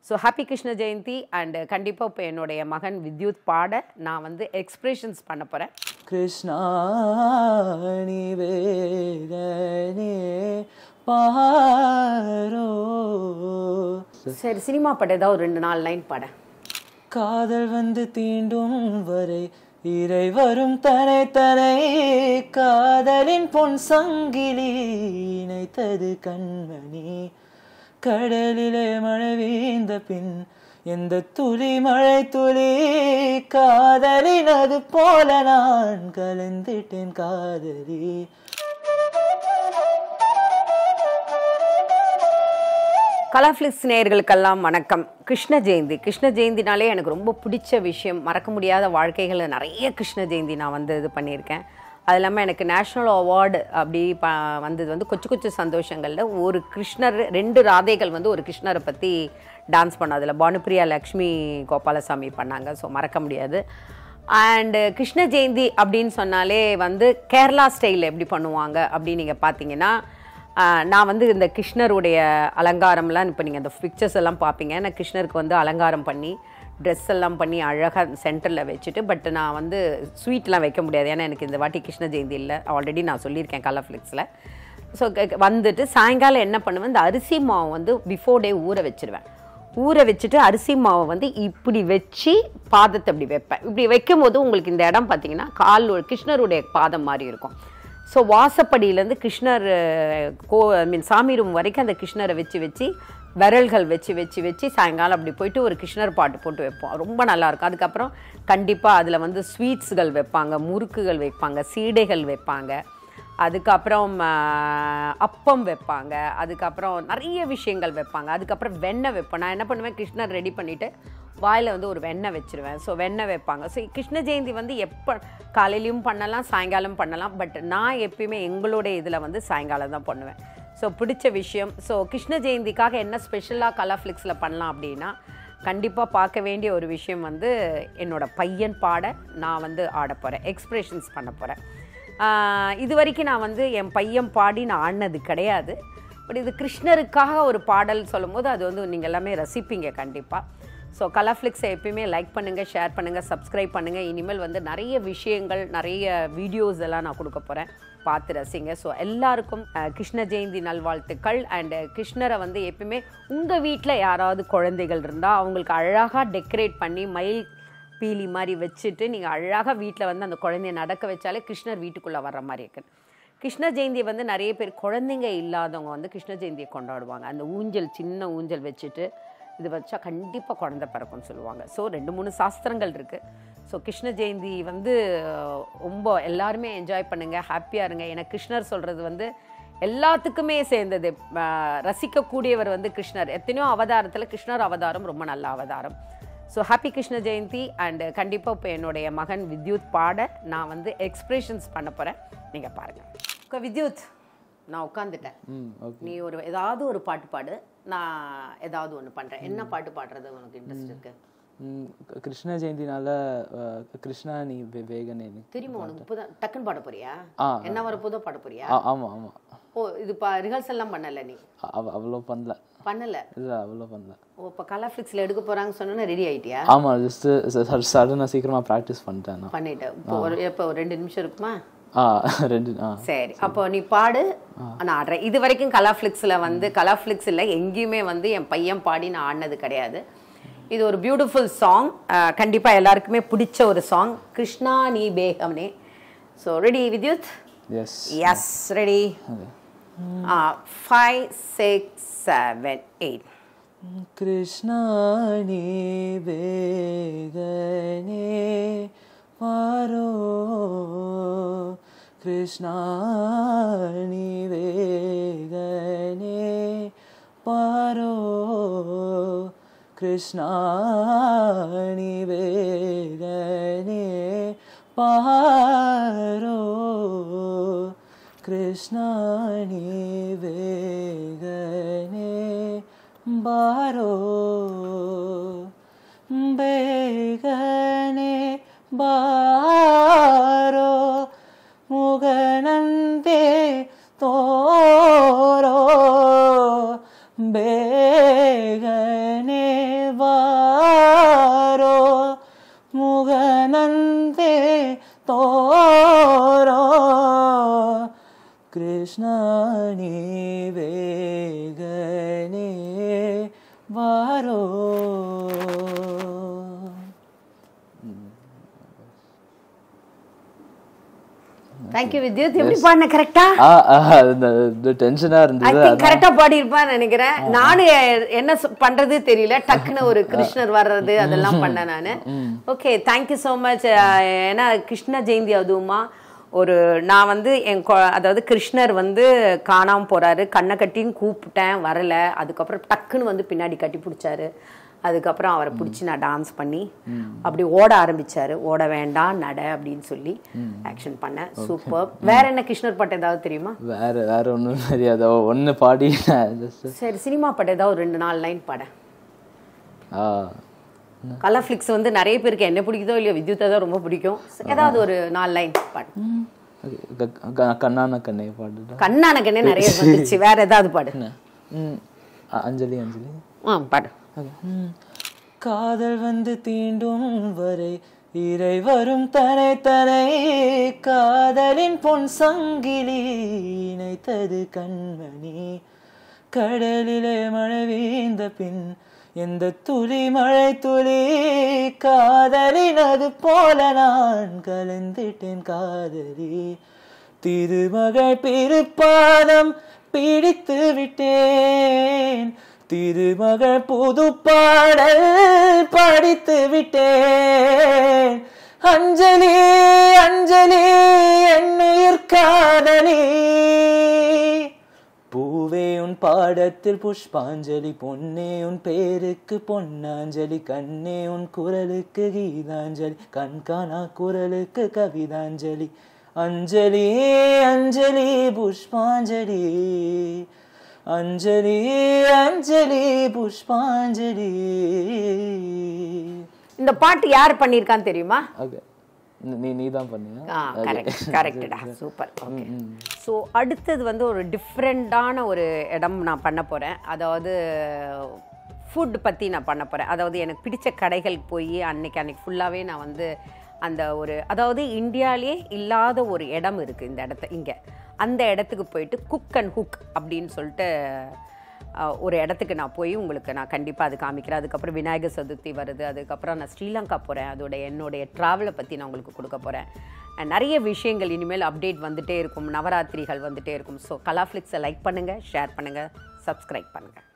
So happy Krishna Jayanti and கண்டிப்பாக இப்போ என்னுடைய மகன் வித்யுத் பாட நான் வந்து எக்ஸ்பிரஷன்ஸ் பண்ண போகிறேன் கிருஷ்ணாணி வேகனே பாரோ சரி சினிமா பாட்டு ஏதாவது ஒரு ரெண்டு நாலு லைன் பாட காதல் வந்து தீண்டும் வரை இறை வரும் தனை தனை காதலின் பொன் சங்கிலி இணைத்தது கண்மணி கடலிலே மழை வீழ்ந்த பின் எந்த துளி மழை துளி காதலின் அது போல நான் கலந்துட்டேன் காதலி கலாஃப்ளிக்ஸ் நேயர்களுக்கெல்லாம் வணக்கம் கிருஷ்ண ஜெயந்தி கிருஷ்ண ஜெயந்தினாலே எனக்கு ரொம்ப பிடிச்ச விஷயம் மறக்க முடியாத வாழ்க்கைகளில் நிறைய கிருஷ்ண ஜெயந்தி நான் வந்து இது பண்ணியிருக்கேன் அது இல்லாமல் எனக்கு நேஷ்னல் அவார்டு அப்படி ப வந்தது வந்து கொச்சு கொச்சு சந்தோஷங்களில் ஒரு கிருஷ்ணர் ரெண்டு ராதைகள் வந்து ஒரு கிருஷ்ணரை பற்றி டான்ஸ் பண்ண அதில் பானுப்பிரியா லக்ஷ்மி கோபாலசாமி பண்ணாங்க ஸோ மறக்க முடியாது அண்டு கிருஷ்ண ஜெயந்தி அப்படின்னு சொன்னாலே வந்து கேரளா ஸ்டைலில் எப்படி பண்ணுவாங்க அப்படின்னு நீங்கள் பார்த்தீங்கன்னா ஆஹ் நான் வந்து இந்த கிருஷ்ணருடைய அலங்காரம்லாம் இப்போ நீங்கள் அந்த பிக்சர்ஸ் எல்லாம் பார்ப்பீங்க நான் கிருஷ்ணருக்கு வந்து அலங்காரம் பண்ணி ட்ரெஸ் எல்லாம் பண்ணி அழகாக சென்டரில் வச்சுட்டு பட் நான் வந்து ஸ்வீட்லாம் வைக்க முடியாது ஏன்னா எனக்கு இந்த வாட்டி கிருஷ்ண ஜெயந்தி இல்லை ஆல்ரெடி நான் சொல்லியிருக்கேன் கலர்ஃப்ளிக்ஸில் ஸோ வந்துட்டு சாயங்காலம் என்ன பண்ணுவேன் இந்த அரிசி மாவு வந்து பிஃபோர் டே ஊற வச்சிருவேன் ஊற வச்சுட்டு அரிசி மாவை வந்து இப்படி வச்சு பாதத்தை இப்படி வைப்பேன் இப்படி வைக்கும் போது உங்களுக்கு இந்த இடம் பார்த்தீங்கன்னா கால் கிருஷ்ணருடைய பாதம் மாதிரி இருக்கும் ஸோ வாசப்படியிலேருந்து கிருஷ்ணர் அஹ், கோ ஐ மீன் சாமி ரூம் வரைக்கும் அந்த கிருஷ்ணரை வச்சு வச்சு விரல்கள் வச்சு வச்சு வச்சு சாயங்காலம் அப்படி போயிட்டு ஒரு கிருஷ்ணர் பாட்டு போட்டு வைப்போம் ரொம்ப நல்லாயிருக்கும் அதுக்கப்புறம் கண்டிப்பாக அதில் வந்து ஸ்வீட்ஸ்கள் வைப்பாங்க முறுக்குகள் வைப்பாங்க சீடைகள் வைப்பாங்க அதுக்கப்புறம் ஆஹ், அப்பம் வைப்பாங்க அதுக்கப்புறம் நிறைய விஷயங்கள் வைப்பாங்க அதுக்கப்புறம் வெண்ணெய் வைப்பேன் நான் என்ன பண்ணுவேன் கிருஷ்ணர் ரெடி பண்ணிவிட்டு வாயில் வந்து ஒரு வெண்ணெய் வச்சுருவேன் ஸோ வெண்ணெய் வைப்பாங்க ஸோ கிருஷ்ண ஜெயந்தி வந்து எப்போ காலையிலையும் பண்ணலாம் சாயங்காலம் பண்ணலாம் பட் நான் எப்பயுமே எங்களுடைய இதில் வந்து சாயங்காலம் தான் பண்ணுவேன் ஸோ பிடிச்ச விஷயம் ஸோ கிருஷ்ண ஜெயந்திக்காக என்ன ஸ்பெஷலாக கலர்ஃப்ளிக்ஸில் பண்ணலாம் அப்படின்னா கண்டிப்பாக பார்க்க வேண்டிய ஒரு விஷயம் வந்து என்னோட பையன் பாட நான் வந்து ஆட போகிறேன் எக்ஸ்பிரஷன்ஸ் பண்ண போகிறேன் இது வரைக்கும் நான் வந்து என் பையன் பாடி நான் ஆடினது கிடையாது பட் இது கிருஷ்ணருக்காக ஒரு பாடல் சொல்லும்போது அது வந்து நீங்கள் எல்லாமே ரசிப்பீங்க கண்டிப்பாக ஸோ கலர்ஃப்ளிக்ஸை எப்பயுமே லைக் பண்ணுங்கள் ஷேர் பண்ணுங்கள் சப்ஸ்கிரைப் பண்ணுங்கள் இனிமேல் வந்து நிறைய விஷயங்கள் நிறைய வீடியோஸ் எல்லாம் நான் கொடுக்க போகிறேன் பார்த்து ரசிங்க ஸோ எல்லாருக்கும் அஹ், கிருஷ்ண ஜெயந்தி நல்வாழ்த்துக்கள் அண்டு கிருஷ்ணரை வந்து எப்பயுமே உங்கள் வீட்டில் யாராவது குழந்தைகள் இருந்தால் அவங்களுக்கு அழகாக டெக்கரேட் பண்ணி மயில் பீலி மாதிரி வச்சுட்டு நீங்கள் அழகாக வீட்டில் வந்து அந்த குழந்தைய நடக்க வச்சாலே கிருஷ்ணர் வீட்டுக்குள்ளே வர்ற மாதிரி இருக்கு கிருஷ்ண ஜெயந்தியை வந்து நிறைய பேர் குழந்தைங்க இல்லாதவங்க வந்து கிருஷ்ண ஜெயந்தியை கொண்டாடுவாங்க அந்த ஊஞ்சல் சின்ன ஊஞ்சல் வச்சுட்டு இது வச்சா கண்டிப்பாக குழந்தை பிறக்கும்னு சொல்லுவாங்க ஸோ ரெண்டு மூணு சாஸ்திரங்கள் இருக்குது ஸோ கிருஷ்ண ஜெயந்தி வந்து அஹ், ரொம்ப எல்லாருமே என்ஜாய் பண்ணுங்கள் ஹாப்பியாக இருங்க ஏன்னா கிருஷ்ணர் சொல்கிறது வந்து எல்லாத்துக்குமே சேர்ந்தது அஹ், ரசிக்கக்கூடியவர் வந்து கிருஷ்ணர் எத்தனையோ அவதாரத்தில் கிருஷ்ணர் அவதாரம் ரொம்ப நல்ல அவதாரம் so happy Krishna Jayanti and கண்டிப்பாக இப்போ என்னுடைய மகன் வித்யுத் பாட நான் வந்து எக்ஸ்பிரஷன்ஸ் பண்ண போகிறேன் நீங்கள் பாருங்கள் வித்யுத் நான் உட்காந்துட்டேன் ம் ஓகே நீ ஒரு ஏதாவது ஒரு பாட்டு பாடு நான் ஏதாவது ஒன்று பண்ணுறேன் என்ன பாட்டு பாடுறது உனக்கு இன்ட்ரெஸ்ட் இருக்கு ம், க- கிருஷ்ண ஜெயந்தினால அஹ், கிருஷ்ணா நீ வே- வேகனே நீ. தெரியுமா உனக்கு இப்போ தான் டக்குன்னு பாட போறியா ஆ, என்ன வரப்போதோ பாட போறியா ஆ ஆமாம் ஆமாம் ஓ இது பா ரிஹர்சல்லாம் பண்ணல நீ அவ அவ்வளோ பண்ணல பண்ணல இல்லை அவ்வளோ பண்ணல ஓ இப்போ கலர்ஃப்ளிக்ஸில் எடுக்க போகிறாங்க சொன்னா ரெடி ஆயிட்டியா ஆமாம் ஜஸ்ட்டு சடனாக சீக்கிரமாக ப்ராக்டிஸ் பண்ணிட்டேன் நான் பண்ணிட்டேன் இப்போ ஒரு எப்போ ஒரு ரெண்டு நிமிஷம் இருக்குமா ஆ ரெண்டு ஆ சரி அப்போ நீ பாடு நான் ஆடுறேன் இது வரைக்கும் கலாஃப்ளிக்ஸில் வந்து கலாஃப்ளிக்ஸ் இல்லை எங்கேயுமே வந்து என் பையன் பாடி நான் ஆடினது கிடையாது இது ஒரு பியூட்டிஃபுல் சாங் கண்டிப்பாக எல்லாருக்குமே பிடிச்ச ஒரு சாங் கிருஷ்ணா நீ பேகம்னே so ready Vidyut yes yes ready five six seven eight Krishna நீ வேகனே பாரோ கிருஷ்ணா நீ வேகனே பாரோ கிருஷ்ணா நீ வேகனே பாரோ கிருஷ்ணா நீ வேகனே பாரோ ಬೇಗನೆ ಬಾರೋ ಮುಗನಂತೆ ತೋರೋ ಬೇಗನೆ வாரோ தேங்க்யூ வித்யுத் எப்படி பாடின கரெக்டா ஆ ஆ, இந்த டென்ஷனா ஐ இருந்தது திங்க் கரெக்டா பாடி இருப்பான்னு நினைக்கிறேன் நானும் எ- என்ன சொ- பண்றது தெரியல டக்குன்னு ஒரு கிருஷ்ணர் வர்றது அதெல்லாம் பண்ணேன் நானு ஓகே தேங்க்யூ ஸோ மச் ஏன்னா கிருஷ்ண ஜெயந்தி அதுவுமா ஒரு நான் வந்து என் கொ- அதாவது கிருஷ்ணர் வந்து காணாம போறாரு கண்ணை கட்டின்னு கூப்பிட்டேன் வரல அதுக்கப்புறம் டக்குன்னு வந்து பின்னாடி கட்டி பிடிச்சாரு அதுக்கப்புறம் அவரை பிடிச்சி நான் டான்ஸ் பண்ணி அப்படி ஓட ஆரம்பிச்சாரு ஓட வேண்டாம் நட அப்படின்னு சொல்லி ஆக்ஷன் பண்ணேன் சூப்பர் வேற என்ன கிருஷ்ணர் பாட்டு ஏதாவது தெரியுமா வேற வேற ஒன்றும் தெரியாது ஒன்று பாடி நான் just சரி சினிமா பாட்டு ஏதாவது ஒரு ரெண்டு நாலு லைன் பாட ஆ கலர் ஃபிளிக்ஸ் வந்து நிறைய பேருக்கு என்ன பிடிக்குதோ இல்லையோ வித்யுத்தை தான் ரொம்ப பிடிக்கும் ஏதாவது ஒரு நாலு லைன் பாடு okay. க- க- கண்ணான கண்ணை பாடுடா கண்ணானக்கண்ணே நிறைய வந்துச்சு வேற ஏதாவது பாடு ம் அ- அஞ்சலி அஞ்சலி ஆ பாடு ம். காதல் வந்து தீண்டும் வரை இறை வரும் தனை தனை காதலின் பொன் சங்கிலி இணைத்தது கண்மணி கடலிலே மழை வீழ்ந்த பின் எந்த துளி மழை துளி காதலினது போல நான் கலந்துட்டேன் காதலி திருமகள் பிறப்பாதம் பிடித்து விட்டேன் திருமகள் புது பாடல் படித்து விட்டேன் அஞ்சலி அஞ்சலி என்னுயிர் காதலி பூவே உன் பாடத்தில் புஷ்பாஞ்சலி பொன்னே உன் பேருக்கு பொன்னாஞ்சலி கண்ணே உன் குரலுக்கு கீதாஞ்சலி கண்காணா குரலுக்கு கவிதாஞ்சலி அஞ்சலி அஞ்சலி புஷ்பாஞ்சலி அஞ்சலி அஞ்சலி புஷ்பாஞ்சலி இந்த பாட்டு யார் பண்ணியிருக்கான்னு தெரியுமா ஓகே நீ நீ தான் பண்ணியா ஆ கரெக்ட் கரெக்டடா சூப்பர் ஓகே ஸோ அடுத்தது வந்து ஒரு டிஃப்ரெண்ட்டான ஒரு இடம் நான் பண்ண போகிறேன் அதாவது ஃபுட் பற்றி நான் பண்ண போகிறேன் அதாவது எனக்கு பிடிச்ச கடைகளுக்கு போய் அன்னைக்கு அன்னைக்கு ஃபுல்லாகவே நான் வந்து அந்த ஒரு அதாவது இந்தியாவிலே இல்லாத ஒரு இடம் இருக்குது இந்த இடத்த இங்கே அந்த இடத்துக்கு போயிட்டு குக் அண்ட் ஹுக் அப்படின்னு சொல்லிட்டு அஹ், ஒரு இடத்துக்கு நான் போய் உங்களுக்கு நான் கண்டிப்பாக அது காமிக்கிறேன் அதுக்கப்புறம் விநாயகர் சதுர்த்தி வருது அதுக்கப்புறம் நான் ஸ்ரீலங்கா போகிறேன் அதோட என்னுடைய ட்ராவலை பற்றி நான் உங்களுக்கு கொடுக்க போகிறேன் நிறைய விஷயங்கள் இனிமேல் அப்டேட் வந்துட்டே இருக்கும் நவராத்திரிகள் வந்துட்டே இருக்கும் ஸோ கலாஃப்ளிக்ஸை லைக் பண்ணுங்கள் ஷேர் பண்ணுங்கள் சப்ஸ்கிரைப் பண்ணுங்கள்